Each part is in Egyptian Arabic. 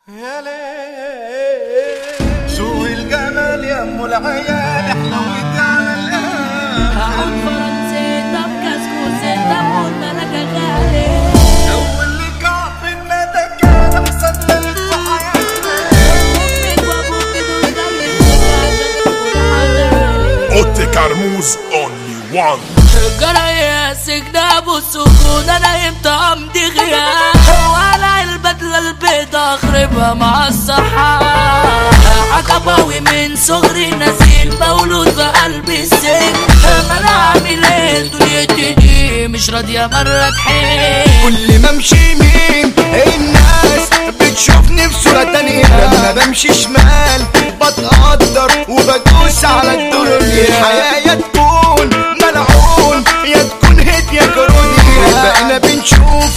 يا ليل شو الجمال يا ام العيال حلوت على القلب هقول فرنسيتا بكسكوسيتا والملكة غالي اول لقاء بينا ده كان احسن ليل في حياتي أمك وأبوك دول خليتك عشان تكون حلالي Otte Carmouze, only one. جراياسك ده بالسكون انا امتى امضي غياب ولا البدلة البيضة اخربها مع الصحة عقباوي من صغري نزيل مولود في قلب السجن ما انا عامل ايه دنيتي دي مش راضية مرة تحل كل ما امشي يمين الناس بتشوفني بصورة تانية لما بمشي شمال بتقدر وبدوس على الدنيا الحياة يا تكون ملعون يا تكون هيت يا كروني بقينا بنشوف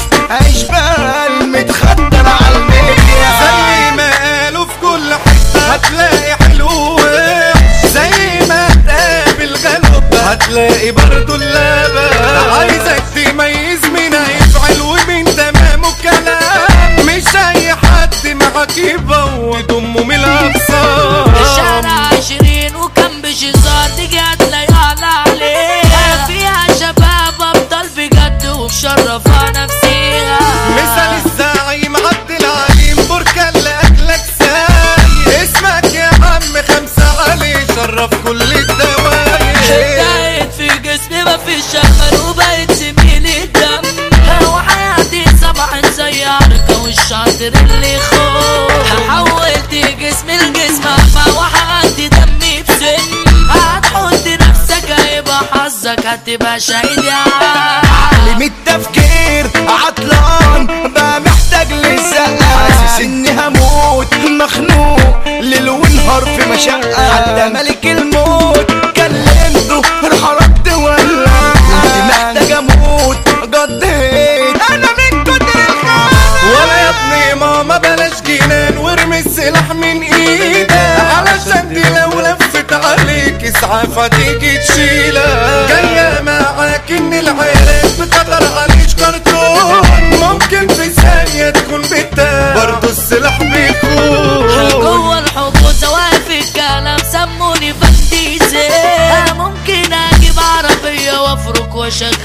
اشبال متخدر على الميديا زي ما قالوا في كل حتة هتلاقي حلوة زي ما تقابل غلب هتلاقي برضو اللبن عايزك تميز مين هيفعل ومين تمام الكلام مش اي حد معاك يبوظ امه من الاقصى الشارع عشرين وكم بشزار تيجي هتلاقي على عليها فيها شباب ابطال بجد ومشرفة نفسيها مثل الزعيم عبد العليم بركة لأكلك ساي اسمك يا عم خمسة علي شرف كل الدواير ابتعد في جسمي مفيش امل وبقيت زميل الدم وحياتي صباح زي عركة والشاطر اللي خوف حولت جسمي لجسم اعمى وحقنت دمي بسن هتحط نفسك هيبقى حظك هتبقى شهيد يا عم عالم التفكير عطلان بقى محتاج للزقة حاسس اني هموت مخنوق ليل ونهار في مشقة حتى ملك الموت كلمته راح رد ولا كنت محتاج اموت قضيت انا من كتر الخانة ولا يا ابني ماما بلاش جنان وارمي السلاح من ايدك علشان دي لو لفت عليك اسعاف هتيجي تشيلك جاية معاك ان العيال بتقدر عليك كرتون ممكن في ثانية تكون بتاع برضه السلاح بيكون جوه الحجوز واقف الكلام سموني فنديزي ممكن اجيب عربية وافرك واشغل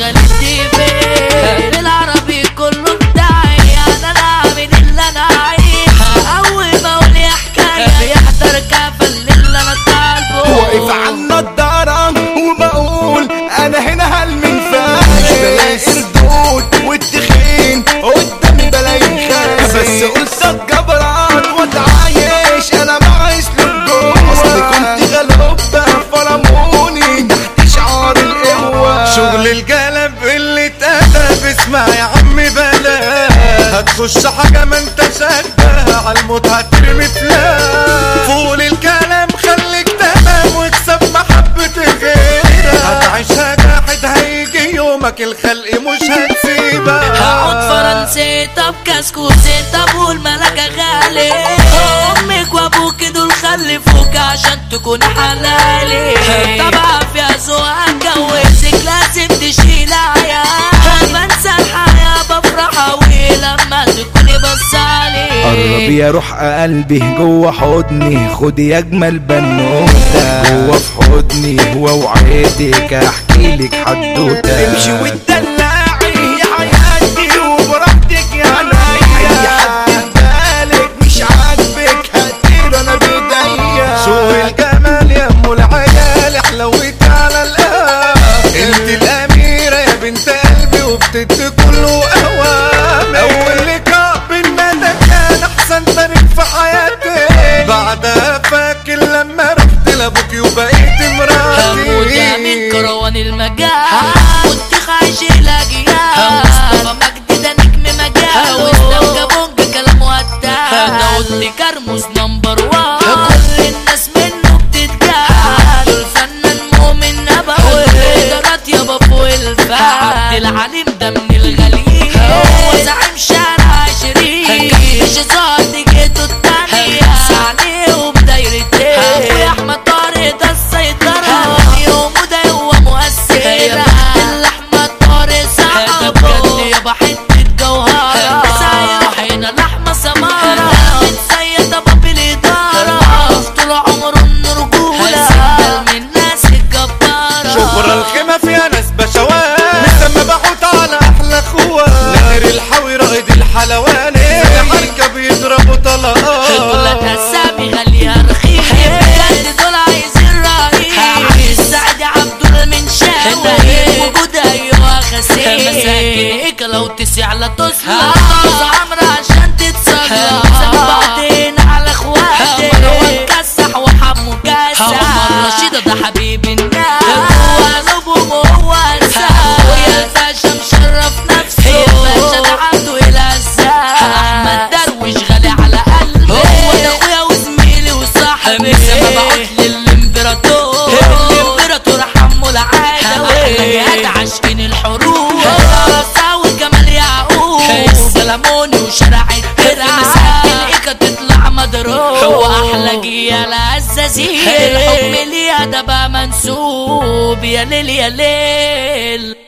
التيفي العربي كله بتاعي انا العامل اللي انا عايش اول ما اقول يا حكاية بيحضر كافل اللي انا طالبه واقف على النضارة وبقول انا هنا هل من فاش بلاقي ردود والتخين قدامي بلاقي خاس بس قلت اتجبران واتعايش انا مع اسلوب جوه اصلي كنت غلوب فرموني تحت شعار القوة شغل القلب اللي اتأدب اسمع يا عم بلا هتخش حاجة ما انت شايفها على الموت هترمي فلان فول الكلام خليك تمام واكسب محبة غيرك هتعيشها جاحد هيجي يومك الخلق مش هتسيبك هقعد فرنسيتا بكسكوسيتا والملكة غالي امك وابوك دول خلفوك عشان تكون حلالي طبعا فيها ذوق اتجوزك لازم تشيل عيال بنسى الحياة بفرح اوي لما تكوني بصالي قرب يا روح قلبي جوه حضني خدي اجمل بنوته جوه في حضني واوعدك احكي لك حدوته امشي وتدلعي يا حياتي وبراحتك يا عينيا اي حد بالك مش عاجبك هطير انا بايديا شو الجمال يا ام العيال حلوت على القلب انت الاميرة يا بنت قلبي وبتدي كله اوام اول لقاء بينا ده كان احسن تاريخ في حياتي بعدها فاكر لما رحت لابوكي وبقيت هموت يا من مراتي كروان المجال كنت خايش الاجيال مصطفى مجدي ده نجم مجال واسلام كابونج كلام وقتها داود كرموز نمبر وان كل الناس منه بتتجال دول فنان مؤمن نبوي الادارات يابا فوق الفعل عبد العليم ده من الغاليين هو زعيم شارع عشرين مش ظهر جيته التانية عليه وبدايرتين اخويا احمد طارق ده السيطرة يوم وده هو مؤثرة اللحمة طارق صعبه يابا حتة جوهرة سايح هنا لحمة سمارة دولت اسامي غالية رخيص بجد دول عايزين رئيس سعد عبد المنشاوي وجود ايوه خسيس مساكيك لو تسع لا تصلح عمرو عشان تتصلح بعدين على اخواتي مروان كسح وحمو كسح عمر رشيدة ده حبيب الناس هو قلوبهم وهو انسان ويا باشا مشرف نفسه الباشا ده عنده الهزاز احمد درويش غالي على قلبي هو ده اخويا وزميلي وصاحبي ما بعت للامبراطور الامبراطور حمو العادة جهاد عاشقين الحروب رساوي جمال يعقوب سلموني وشارع الترعة مسكن تطلع مضروب هو احلى جيال عزازين الحكم ليها ده بقى منسوب يا ليل يا ليل